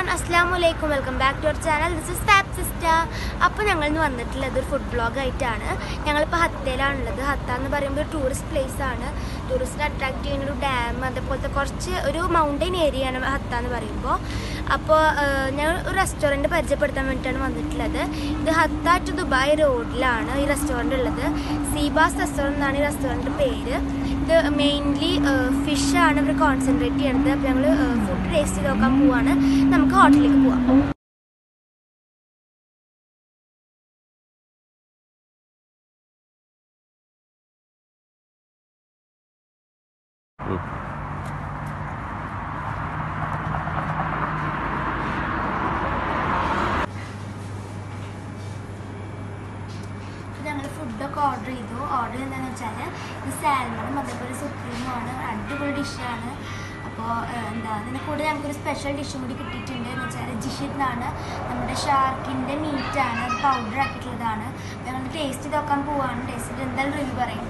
One അസ്സാം വലൈക്കും welcome back to our channel this is fab sister അപ്പോൾ ഞങ്ങൾ ഇന്ന് വന്നിട്ടുള്ളത് ഒരു ഫുഡ് ബ്ലോഗ് ആയിട്ടാണ് ഞങ്ങളിപ്പോൾ ഹത്തയിലാണുള്ളത് ഹത്ത എന്ന് പറയുമ്പോൾ ഒരു ടൂറിസ്റ്റ് പ്ലേസ് ആണ് ടൂറിസ്റ്റിനെ അട്രാക്ട് ചെയ്യുന്ന ഒരു ഡാം അതേപോലത്തെ കുറച്ച് ഒരു മൗണ്ടൻ ഏരിയ ആണ് ഹത്ത എന്ന് പറയുമ്പോൾ അപ്പോൾ ഞങ്ങൾ ഒരു റെസ്റ്റോറൻറ്റ് പരിചയപ്പെടുത്താൻ വേണ്ടിയിട്ടാണ് വന്നിട്ടുള്ളത് ഇത് ഹത്ത ടു ദുബായ് റോഡിലാണ് ഈ റെസ്റ്റോറൻറ്റ് ഉള്ളത് സീബാസ് റെസ്റ്റോറൻറ്റ് എന്നാണ് ഈ റെസ്റ്റോറൻറ്റ് പേര് ഇത് മെയിൻലി ഫിഷ് ആണ് ഇവർ കോൺസെൻട്രേറ്റ് ചെയ്യുന്നത് അപ്പോൾ ഞങ്ങൾ ഫുഡ് ടേസ്റ്റ് ചെയ്ത് നോക്കാൻ പോവാണ് നമുക്ക് ഹോട്ടലിലേക്ക് പോവാം ഞങ്ങൾ ഫുഡൊക്കെ ഓർഡർ ചെയ്തു ഓർഡർ ചെയ്തതെന്ന് വെച്ചാൽ ഇത് സാൽമണും അതേപോലെ സുപ്രീമും ആണ് അടിപൊളി ഡിഷാണ് അപ്പോൾ എന്താ അതിന് കൂടെ ഞങ്ങൾക്കൊരു സ്പെഷ്യൽ ഡിഷും കൂടി കിട്ടിയിട്ടുണ്ട് എന്ന് വെച്ചാൽ ജിഷിത് എന്നാണ് നമ്മുടെ ഷാർക്കിൻ്റെ മീറ്റാണ് അത് പൗഡർ ആക്കിയിട്ടുള്ളതാണ് ഞങ്ങൾ ടേസ്റ്റ് ചെയ്ത് നോക്കാൻ പോവാണ് ടേസ്റ്റ് ചെയ്ത് എന്തായാലും റിവ്യൂ പറയുന്നത്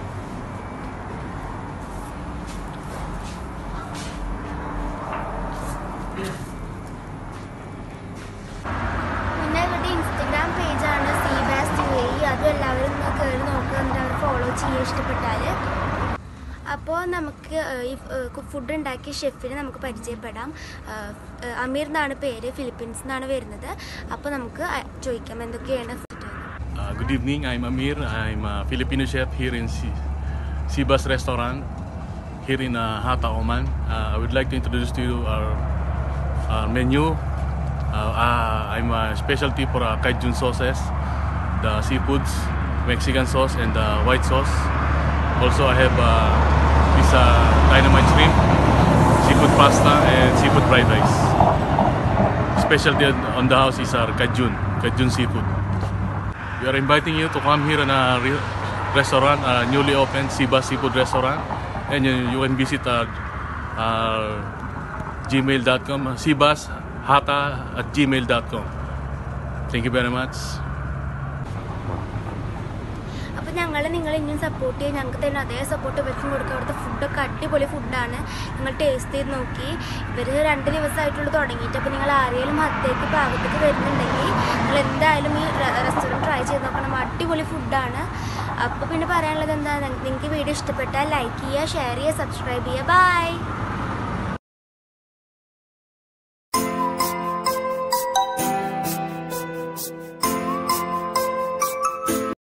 പിന്നെ ഇവരുടെ ഇൻസ്റ്റഗ്രാം പേജാണ് സി ബാസ് യു എ അതും എല്ലാവരും ഒന്ന് കയറി നോക്കുക എന്നിട്ട് അവർ ഫോളോ ചെയ്യുക ഇഷ്ടപ്പെട്ടാൽ അപ്പോൾ നമുക്ക് ഏഹ്, ഈ ഫുഡ് ഉണ്ടാക്കിയ ഷെഫിനെ നമുക്ക് പരിചയപ്പെടാം ഏഹ്, ഏഹ്, അമീർ എന്നാണ് പേര് ഫിലിപ്പീൻസ് നിന്നാണ് വരുന്നത് അപ്പോൾ നമുക്ക് അ- ചോദിക്കാം എന്തൊക്കെയാണ് food Uh, good evening, I'm Amir. I'm a Filipino chef here in Si- Sibas Restaurant here in uh, Hata, Oman. Uh, I would like to introduce to you our, our menu. Uh, uh, I'm a specialty for uh, Cajun sauces, the seafoods, Mexican sauce, and the white sauce. Also, I have uh, this uh, dynamite shrimp, seafood pasta, and seafood fried rice. Specialty on- on the house is our Cajun, Cajun seafood. We are inviting you to come here in a re- restaurant, a newly opened Siba Seafood Restaurant, and you, you can visit our, our gmail.com, sibashata at gmail.com. Thank you very much. അപ്പോൾ ഞങ്ങൾ നിങ്ങൾ ഇനിയും support ചെയ്യും ഞങ്ങൾക്ക് തന്നെ അതേ support ഇവർക്കും കൊടുക്കുക അവിടുത്തെ ഫുഡൊക്കെ അടിപൊളി ഫുഡാണ് നിങ്ങൾ ടേസ്റ്റ് ചെയ്ത് നോക്കി ഇവർ രണ്ട് ദിവസമായിട്ടുള്ളൂ തുടങ്ങിയിട്ട് അപ്പോൾ നിങ്ങൾ ആരെങ്കിലും ഹത്തേക്ക് ഭാഗത്തേക്ക് വരുന്നുണ്ടെങ്കിൽ നിങ്ങൾ എന്തായാലും ഈ റെസ്റ്റോറൻറ്റ് ട്രൈ ചെയ്ത് നോക്കണം അടിപൊളി ഫുഡാണ് അപ്പോൾ പിന്നെ പറയാനുള്ളത് എന്താ നിങ്ങൾക്ക് വീഡിയോ ഇഷ്ടപ്പെട്ടാൽ ലൈക്ക് ചെയ്യുക ഷെയർ ചെയ്യുക സബ്സ്ക്രൈബ് ചെയ്യുക ബൈ